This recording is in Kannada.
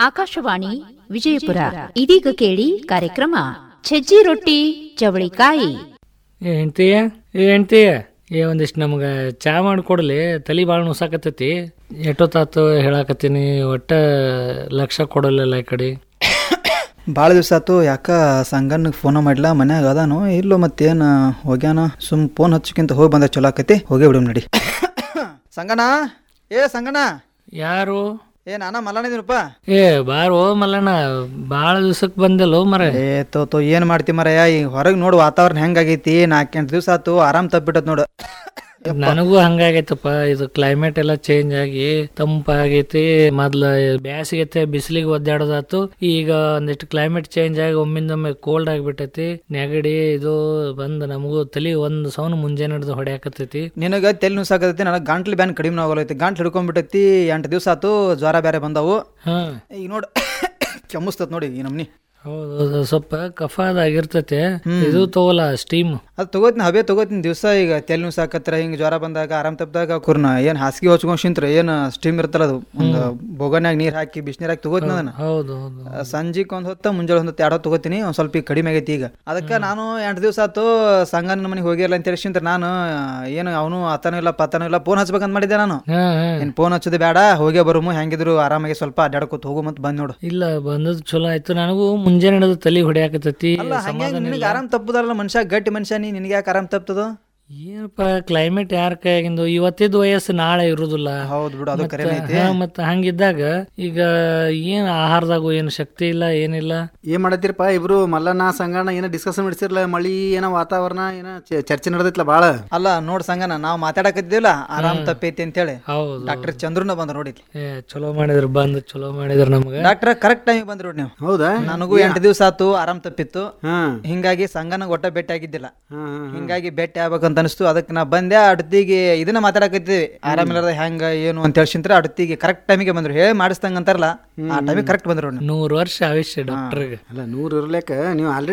ಆಕಾಶವಾಣಿ ವಿಜಯಪುರ ಇದೀಗ ಕೇಳಿ ಕಾರ್ಯಕ್ರಮ ಸಜ್ಜಿ ರೊಟ್ಟಿ ಚವಳಿಕಾಯಿ ಏ ಹೆಂಡ್ತಿಯ ಏ ಹೆಂಡ್ತಿಯ ಏ ಒಂದಿಷ್ಟು ನಮ್ಗೆ ಚಾ ಮಾಡಿಕೊಡ್ಲಿ ತಲೆ ಭಾಳ ನುಸಾಕತ್ತೈತಿ ಎಷ್ಟೊತ್ತಾತು ಹೇಳಾಕತ್ತೀನಿ ಒಟ್ಟ ಲಕ್ಷ ಕೊಡಲಿಲ್ಲ ಈ ಕಡೆ ಭಾಳ ದಿವಸ ಆತು ಯಾಕ ಸಂಗನ್ ಫೋನ್ ಮಾಡಿಲ್ಲ ಮನ್ಯಾಗ ಅದಾನು ಇಲ್ಲೋ ಮತ್ತೇನು ಹೋಗ್ಯಾನ ಸುಮ್ ಫೋನ್ ಹಚ್ಚಕ್ಕಿಂತ ಹೋಗಿ ಬಂದ ಚಲೋ ಆಕೈತಿ ಹೋಗೇ ಬಿಡು ನಡಿ ಸಂಗನ ಏ ಸಂಗನ ಯಾರು ಏ ನಾನ ಮಲ್ಲನಿದ್ದೀನಪ್ಪ ಏ ಬಾರೋ ಮಲ್ಲಣ್ಣ ಭಾಳ ದಿವ್ಸಕ್ಕೆ ಬಂದಿಲ್ಲೋ ಮರ ಏ ತೋ ತೋ ಏನು ಮಾಡ್ತಿ ಮರಯ್ಯ ಈ ಹೊರಗೆ ನೋಡು ವಾತಾವರಣ ಹೆಂಗಾಗೈತಿ ನಾಲ್ಕೆಂಟು ದಿವಸ ಆತು ಆರಾಮ್ ತಪ್ಪಿಟ್ಟತ್ ನೋಡು ನನಗೂ ಹಂಗಾಗೈತಪ್ಪ ಇದು ಕ್ಲೈಮೇಟ್ ಎಲ್ಲ ಚೇಂಜ್ ಆಗಿ ತಂಪಾಗೈತಿ ಮೊದ್ಲ ಬ್ಯಾಸಿಗೈತೆ ಬಿಸಿಲಿಗೆ ಒದ್ದಾಡೋದಾತು ಈಗ ಒಂದಿಷ್ಟು ಕ್ಲೈಮೇಟ್ ಚೇಂಜ್ ಆಗಿ ಒಮ್ಮಿಂದೊಮ್ಮೆ ಕೋಲ್ಡ್ ಆಗಿಬಿಟ್ಟೈತಿ ನೆಗಡಿ ಇದು ಬಂದ್ ನಮಗೂ ತಲಿ ಒಂದ್ ಸೌನ್ ಮುಂಜಾನೆ ಹಿಡ್ದು ಹೊಡ್ಯಾಕತ್ತೈತಿ ನಿನಗೆ ತೆಲ್ ನುಸಾಕತೈತಿ ನನಗೆ ಗಂಟ್ಲು ಬ್ಯಾನ್ ಕಡಿಮೆ ಆಗೋಲೈತಿ ಗಂಟ್ಲು ಹಿಡ್ಕೊಂಡ್ಬಿಟ್ಟೈತಿ ಎಂಟು ದಿವಸ ಆತು ಜ್ವರ ಬೇರೆ ಬಂದವು ಹಾ ಈಗ ನೋಡು ಕೆಮ್ಮಸ್ತತ್ ನೋಡಿ ಈ ನಮ್ನಿ ಹೌದು ಸ್ವಲ್ಪ ಕಫಾದಾಗಿರ್ತೈತೆ ಇದು ತಗೋಲ್ಲ ಸ್ಟೀಮ್ ಅದು ತಗೋತೀನಿ ಹಬೆ ತಗೋತೀನಿ ದಿವಸ ಈಗ ತೆಲ್ ನುಸಾಕತ್ರ ಹಿಂಗೆ ಜ್ವರ ಬಂದಾಗ ಆರಾಮ್ ತಪ್ಪಿದಾಗ ಕುರ್ನ ಏನು ಹಾಸಿಗೆ ಹೊಚ್ಕೊಂಡ್ ಶಿಂತ್ರ ಏನು ಸ್ಟೀಮ್ ಇರ್ತಲ್ಲ ಅದು ಒಂದು ಬೊಗನ್ಯಾಗ ನೀರು ಹಾಕಿ ಬಿಸಿನೀರು ಹಾಕಿ ತಗೋತೀನಿ ಅದನ್ನ ಹೌದು ಹೌದು ಸಂಜೆಗೆ ಒಂದು ಹೊತ್ತ ಮುಂಜಾನೆ ಒಂದು ಹೊತ್ತು ಎರಡೋ ತಗೋತೀನಿ ಒಂದು ಸ್ವಲ್ಪ ಈಗ ಕಡಿಮೆ ಆಗೈತಿ ಈಗ ಅದಕ್ಕೆ ನಾನು ಎಂಟು ದಿವಸ ಆತು ಸಂಗನ ಮನೆಗೆ ಹೋಗಿರಲ್ಲ ಅಂತ ಹೇಳಿಸಿಂತ ನಾನು ಏನು ಅವನು ಆತನೂ ಇಲ್ಲ ಪತನೂ ಇಲ್ಲ ಫೋನ್ ಹಚ್ಬೇಕಂತ ಮಾಡಿದ್ದೆ ನಾನು ಹಾ ಹಾ ಏನು ಫೋನ್ ಹಚ್ಚೋದು ಬೇಡ ಹೋಗೇ ಬರುಮು ಹೆಂಗಿದ್ರು ಆರಾಮಾಗಿ ಸ್ವಲ್ಪ ಅಡ್ಡಾಡ್ಕೊತ ಹೋಗು ಮತ್ತೆ ಬಂದ್ ನೋಡು ಇಲ್ಲ ಬಂದದ್ ಚಲೋ ಆಯ್ತು ನನಗೂ ಮುಂಜಾನೆ ಹಿಡಿದು ತಲಿ ಹೊಡ್ಯಾಕತ್ತೈತಿ ಅಲ್ಲ ಹಂಗೆ ನಿನಗೆ ಆರಾಮ್ ತಪ್ಪುದಲ್ಲ ಮನುಷ್ಯ ಗಟ್ಟಿ ಮನುಷ್ಯ ನೀ ನಿನಗೆ ಯಾಕೆ ಆರಾಮ್ ತಪ್ಪುತ್ತದು ಏನಪ್ಪ ಕ್ಲೈಮೇಟ್ ಯಾರ ಕೈಯಾಗಿಂದು ಇವತ್ತಿದ ವಯಸ್ಸು ನಾಳೆ ಇರುದಿಲ್ಲ ಹೌದು ಬಿಡು ಅದು ಮತ್ತ- ಕರೆನೇ ಐತಿ ಹಾ, ಮತ್ತ ಹಂಗಿದ್ದಾಗ ಈಗ ಏನ್ ಆಹಾರದಾಗು ಏನು ಶಕ್ತಿ ಇಲ್ಲ ಏನಿಲ್ಲ ಏನ್ ಮಾಡತ್ತೀರಪ್ಪ ಇಬ್ರು ಮಲ್ಲಣ್ಣ ಸಂಗಣ್ಣ ಏನೋ ಡಿಸ್ಕಷನ್ ಮಾಡಿಸಿರ್ಲ ಮಳಿ ಏನೋ ವಾತಾವರಣ ಏನೋ ಚ- ಚರ್ಚೆ ನಡೆದೈತ್ಲ ಬಾಳ ಅಲ್ಲ ನೋಡ್ ಸಂಗನ ನಾವು ಮಾತಾಡಕತ್ತಿದ್ದಿಲ್ಲ ಆರಾಮ್ ತಪ್ಪೈತಿ ಅಂತೇಳಿ ಹೌದು ಡಾಕ್ಟರ್ ಚಂದ್ರನ ಬಂದ್ರು ನೋಡಿ ಏ ಚಲೋ ಮಾಡಿದ್ರ ಬಂದ್ ಚಲೋ ಮಾಡಿದ್ರ ನಮ್ಗ ಡಾಕ್ಟರ್ ಕರೆಕ್ಟ್ ಟೈಮಿಗೆ ಬಂದ್ರು ನೋಡಿ ನೀವು ಹೌದಾ ನನಗೂ ಎಂಟು ದಿವಸ ಆತು ಆರಾಮ್ ತಪ್ಪಿತ್ತು ಹಾ ಹಿಂಗಾಗಿ ಸಂಗನ ಒಟ್ಟ ಭೇಟಿ ಆಗಿದ್ದಿಲ್ಲ ಹಾ ಹಾ ಹಿಂಗಾಗಿ ಭೇಟಿ ಆಗ್ಬೇಕಂತ ಅನಿಸ್ತು ಅದಕ್ಕೆ ನಾ ಬಂದೆ ಅಡ್ತಿಗೆ ಇದನ್ನ ಮಾತಾಡಕತ್ತೀವಿ ಆರಾಮಿಲ್ಲದ ಹೆಂಗ ಏನು ಅಂತ ಹೇಳ್ಸಿಂತ್ರ ಅಡ್ತಿಗೆ ಕರೆಕ್ಟ್ ಟೈಮಿಗೆ ಬಂದ್ರು ಹೇಳಿ ಮಾಡಿಸ್ದಂಗ ಅಂತಾರಲ್ಲ ಆ ಟೈಮಿಗೆ ಕರೆಕ್ಟ್ ಬಂದ್ರು ನೋಡಿ ನೂರ್ ವರ್ಷ ಆಯುಷ್ಯ ಡಾಕ್ಟರ್ಗೆ ಅಲ್ಲ ನೂರು ಇರ್ಲಿಕ್ಕ ನೀವು ಆಲ್ರೆಡಿ